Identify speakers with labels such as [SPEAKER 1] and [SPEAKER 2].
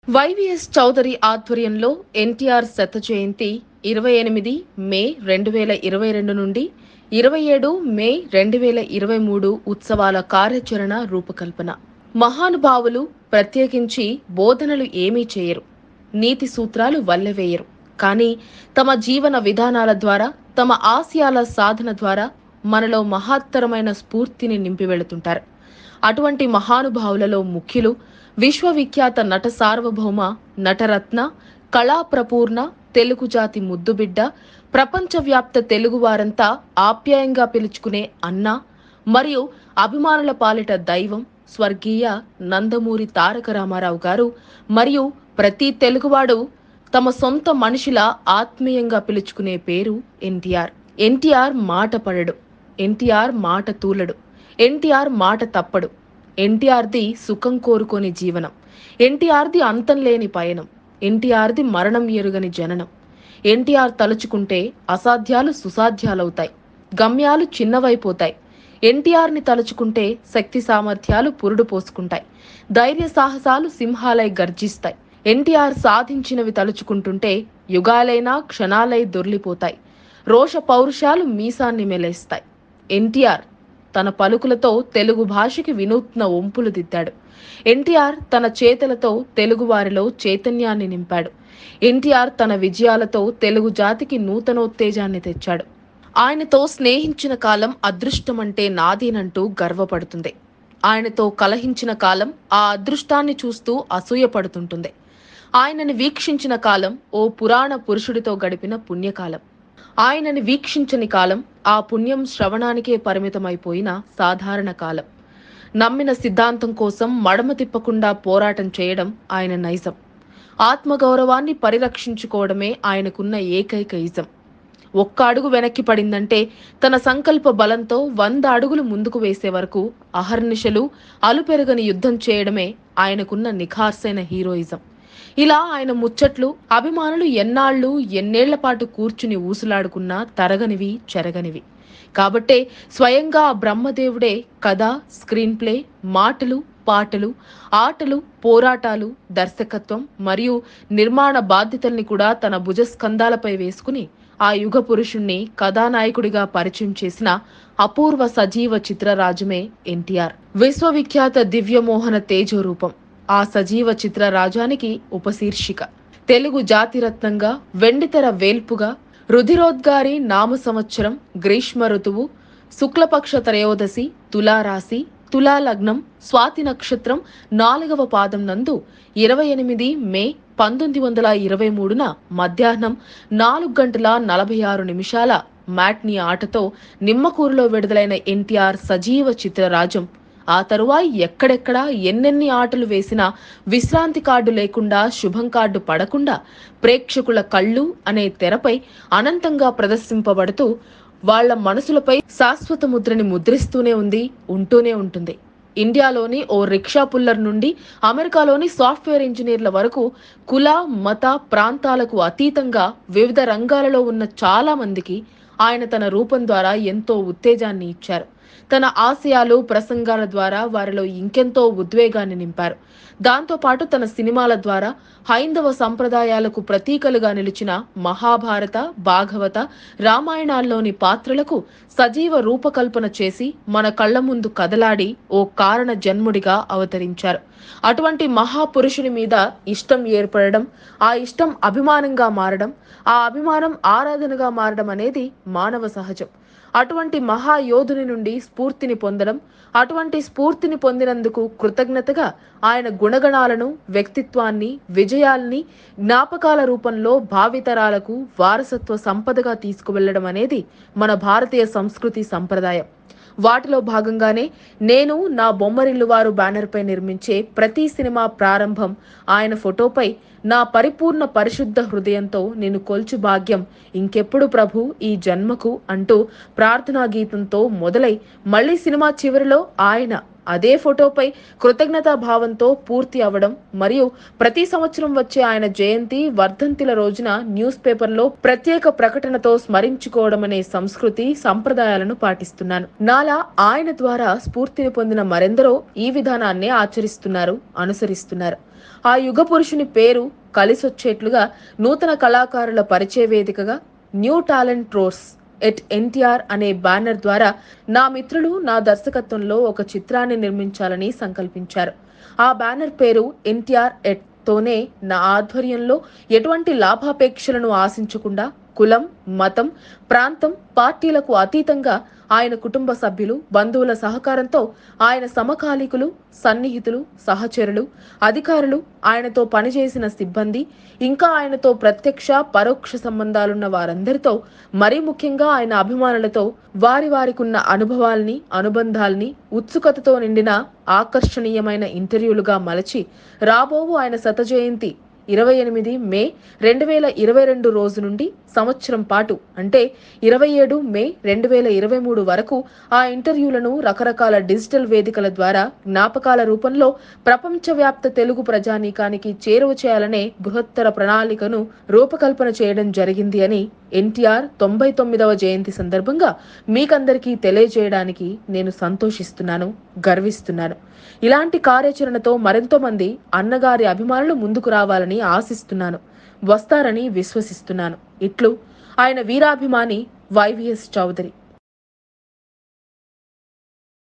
[SPEAKER 1] YVS Chowdary ఆధ్వర్యంలో ఎన్టీఆర్ శత జయంతి ఇరవై ఎనిమిది మే రెండు వేల ఇరవై రెండు నుండి ఇరవై ఏడు మే రెండు వేల ఇరవై మూడు ఉత్సవాల కార్యాచరణ రూపకల్పన మహానుభావులు ప్రత్యేకించి బోధనలు ఏమీ చేయరు నీతి సూత్రాలు వల్లెవేయరు కానీ తమ జీవన విధానాల ద్వారా తమ ఆశయాల సాధన ద్వారా మనలో మహత్తరమైన స్ఫూర్తిని నింపివెళుతుంటారు అటువంటి మహానుభావులలో ముఖ్యులు విశ్వవిఖ్యాత నట సార్వభౌమ నటరత్న కళాప్రపూర్ణ తెలుగు జాతి ముద్దుబిడ్డ ప్రపంచవ్యాప్త తెలుగువారంతా ఆప్యాయంగా పిలుచుకునే అన్న మరియు అభిమానుల పాలిట దైవం స్వర్గీయ నందమూరి తారక రామారావు గారు మరియు ప్రతి తెలుగువాడు తమ సొంత మనిషిలా ఆత్మీయంగా పిలుచుకునే పేరు ఎన్టీఆర్ ఎన్టీఆర్ మాట పడడు ఎన్టీఆర్ మాట తూలడు ఎన్టీఆర్ మాట తప్పడు ఎన్టీఆర్ది సుఖం కోరుకోని జీవనం ఎన్టీఆర్ది అంతం లేని పయనం ఎన్టీఆర్ది మరణం ఎరుగని జననం ఎన్టీఆర్ తలుచుకుంటే అసాధ్యాలు సుసాధ్యాలవుతాయి గమ్యాలు చిన్నవైపోతాయి ఎన్టీఆర్ని తలుచుకుంటే శక్తి సామర్థ్యాలు పురుడు పోసుకుంటాయి ధైర్య సాహసాలు సింహాలై గర్జిస్తాయి ఎన్టీఆర్ సాధించినవి తలుచుకుంటుంటే యుగాలైనా క్షణాలై దొర్లిపోతాయి రోష పౌరుషాలు మీసాన్ని మెలేస్తాయి ఎన్టీఆర్ తన పలుకులతో తెలుగు భాషకి వినూత్న ఒంపులు దిద్దాడు ఎన్టీఆర్ తన చేతలతో తెలుగువారిలో చైతన్యాన్ని నింపాడు ఎన్టీఆర్ తన విజయాలతో తెలుగు జాతికి నూతనోత్తేజాన్ని తెచ్చాడు ఆయనతో స్నేహించిన కాలం అదృష్టమంటే నాదేనంటూ గర్వపడుతుంది ఆయనతో కలహించిన కాలం ఆ అదృష్టాన్ని చూస్తూ అసూయపడుతుంటుంది ఆయనని వీక్షించిన కాలం ఓ పురాణ పురుషుడితో గడిపిన పుణ్యకాలం ఆయనని వీక్షించని కాలం ఆ పుణ్యం శ్రవణానికే పరిమితమైపోయిన సాధారణ కాలం నమ్మిన సిద్ధాంతం కోసం మడమ తిప్పకుండా పోరాటం చేయడం ఆయన నైజం ఆత్మగౌరవాన్ని పరిరక్షించుకోవడమే ఆయనకున్న ఏకైక ఇజం ఒక్క అడుగు వెనక్కి పడిందంటే తన సంకల్ప బలంతో వంద అడుగులు ముందుకు వేసే వరకు అహర్నిశలు అలుపెరగని యుద్ధం చేయడమే ఆయనకున్న నిఖార్సైన హీరోయిజం ఇలా ఆయన ముచ్చట్లు అభిమానులు ఎన్నాళ్ళు ఎన్నేళ్ల పాటు కూర్చుని ఊసులాడుకున్నా తరగనివి చెరగనివి కాబట్టే స్వయంగా ఆ బ్రహ్మదేవుడే కథ స్క్రీన్ ప్లే మాటలు పాటలు ఆటలు పోరాటాలు దర్శకత్వం మరియు నిర్మాణ బాధ్యతల్ని కూడా తన భుజస్కంధాలపై వేసుకుని ఆ యుగ పురుషుణ్ణి కథానాయకుడిగా పరిచయం చేసిన అపూర్వ సజీవ చిత్రరాజుమే ఎన్టీఆర్ విశ్వవిఖ్యాత దివ్యమోహన తేజోరూపం ఆ సజీవ చిత్రరాజానికి ఉపశీర్షిక తెలుగు జాతిరత్నంగా వెండితెర వేల్పుగా రుధిరోద్గారి నామ సంవత్సరం గ్రీష్మ ఋతువు శుక్లపక్ష త్రయోదశి తులారాశి తులాలగ్నం స్వాతి నక్షత్రం నాలుగవ పాదం నందు ఇరవై ఎనిమిది మే పంతొమ్మిది వందల ఇరవై మూడున మధ్యాహ్నం నాలుగు గంటల నలభై ఆరు నిమిషాల మ్యాట్నీ ఆటతో నిమ్మకూరులో విడుదలైన ఎన్టీఆర్ సజీవ చిత్రరాజం ఆ తరువాయి ఎక్కడెక్కడ ఎన్నెన్ని ఆటలు వేసినా విశ్రాంతి కార్డు లేకుండా శుభం కార్డు పడకుండా ప్రేక్షకుల కళ్ళు అనే తెరపై అనంతంగా ప్రదర్శింపబడుతూ వాళ్ళ మనసులపై శాశ్వత ముద్రని ముద్రిస్తూనే ఉంది ఉంటూనే ఉంటుంది ఇండియాలోని ఓ రిక్షా పుల్లర్ నుండి అమెరికాలోని సాఫ్ట్వేర్ ఇంజనీర్ల వరకు కుల మత ప్రాంతాలకు అతీతంగా వివిధ రంగాలలో ఉన్న చాలా మందికి ఆయన తన రూపం ద్వారా ఎంతో ఉత్తేజాన్ని ఇచ్చారు తన ఆశయాలు ప్రసంగాల ద్వారా వారిలో ఇంకెంతో ఉద్వేగాన్ని నింపారు దాంతోపాటు తన సినిమాల ద్వారా హైందవ సంప్రదాయాలకు ప్రతీకలుగా నిలిచిన మహాభారత భాగవత రామాయణాల్లోని పాత్రలకు సజీవ రూపకల్పన చేసి మన కళ్ళ ముందు కదలాడి ఓ కారణ జన్ముడిగా అవతరించారు అటువంటి మహాపురుషుని మీద ఇష్టం ఏర్పడడం ఆ ఇష్టం అభిమానంగా మారడం ఆ అభిమానం ఆరాధనగా మారడం అనేది మానవ సహజం అటువంటి మహాయోధుని నుండి స్ఫూర్తిని పొందడం అటువంటి స్ఫూర్తిని పొందినందుకు కృతజ్ఞతగా ఆయన గుణగణాలను వ్యక్తిత్వాన్ని విజయాల్ని జ్ఞాపకాల రూపంలో భావితరాలకు వారసత్వ సంపదగా తీసుకువెళ్లడం అనేది మన భారతీయ సంస్కృతి సంప్రదాయం వాటిలో భాగంగానే నేను నా బొమ్మరిల్లు వారు బ్యానర్పై నిర్మించే ప్రతి సినిమా ప్రారంభం ఆయన ఫోటోపై నా పరిపూర్ణ పరిశుద్ధ హృదయంతో నేను కొల్చు భాగ్యం ఇంకెప్పుడు ప్రభు ఈ జన్మకు అంటూ ప్రార్థనా గీతంతో మొదలై మళ్ళీ సినిమా చివరిలో ఆయన అదే ఫోటోపై కృతజ్ఞతా భావంతో పూర్తి అవ్వడం మరియు ప్రతి సంవత్సరం వచ్చే ఆయన జయంతి వర్ధంతిల రోజున న్యూస్ పేపర్లో ప్రత్యేక ప్రకటనతో స్మరించుకోవడం అనే సంస్కృతి సంప్రదాయాలను పాటిస్తున్నాను నాలా ఆయన ద్వారా స్ఫూర్తిని పొందిన మరెందరో ఈ విధానాన్ని ఆచరిస్తున్నారు అనుసరిస్తున్నారు ఆ యుగ పురుషుని పేరు కలిసొచ్చేట్లుగా నూతన కళాకారుల పరిచయ వేదికగా న్యూ టాలెంట్ ట్రోర్స్ ఎట్ ఎన్టీఆర్ అనే బ్యానర్ ద్వారా నా మిత్రులు నా దర్శకత్వంలో ఒక చిత్రాన్ని నిర్మించాలని సంకల్పించారు ఆ బ్యానర్ పేరు ఎన్టీఆర్ ఎట్ తోనే నా ఆధ్వర్యంలో ఎటువంటి లాభాపేక్షలను ఆశించకుండా కులం మతం ప్రాంతం పార్టీలకు అతీతంగా ఆయన కుటుంబ సభ్యులు బంధువుల సహకారంతో ఆయన సమకాలీకులు సన్నిహితులు సహచరులు అధికారులు ఆయనతో పనిచేసిన సిబ్బంది ఇంకా ఆయనతో ప్రత్యక్ష పరోక్ష సంబంధాలున్న వారందరితో మరీ ముఖ్యంగా ఆయన అభిమానులతో వారి వారికున్న అనుభవాల్ని అనుబంధాల్ని ఉత్సుకతతో నిండిన ఆకర్షణీయమైన ఇంటర్వ్యూలుగా మలచి రాబోవు ఆయన శత జయంతి ఇరవై ఎనిమిది మే రెండు వేల ఇరవై రెండు రోజు నుండి సంవత్సరం పాటు అంటే ఇరవై ఏడు మే రెండు వేల ఇరవై మూడు వరకు ఆ ఇంటర్వ్యూలను రకరకాల డిజిటల్ వేదికల ద్వారా జ్ఞాపకాల రూపంలో ప్రపంచవ్యాప్త తెలుగు ప్రజానీకానికి చేరువ చేయాలనే బృహత్తర ప్రణాళికను రూపకల్పన చేయడం జరిగింది అని ఎన్టీఆర్ తొంభై తొమ్మిదవ జయంతి సందర్భంగా మీకందరికీ తెలియజేయడానికి నేను సంతోషిస్తున్నాను గర్విస్తున్నాను ఇలాంటి కార్యాచరణతో మరెంతో మంది అన్నగారి అభిమానులు ముందుకు రావాలని ఆశిస్తున్నాను వస్తారని విశ్వసిస్తున్నాను ఇట్లు ఆయన వీరాభిమాని వైవిఎస్ చౌదరి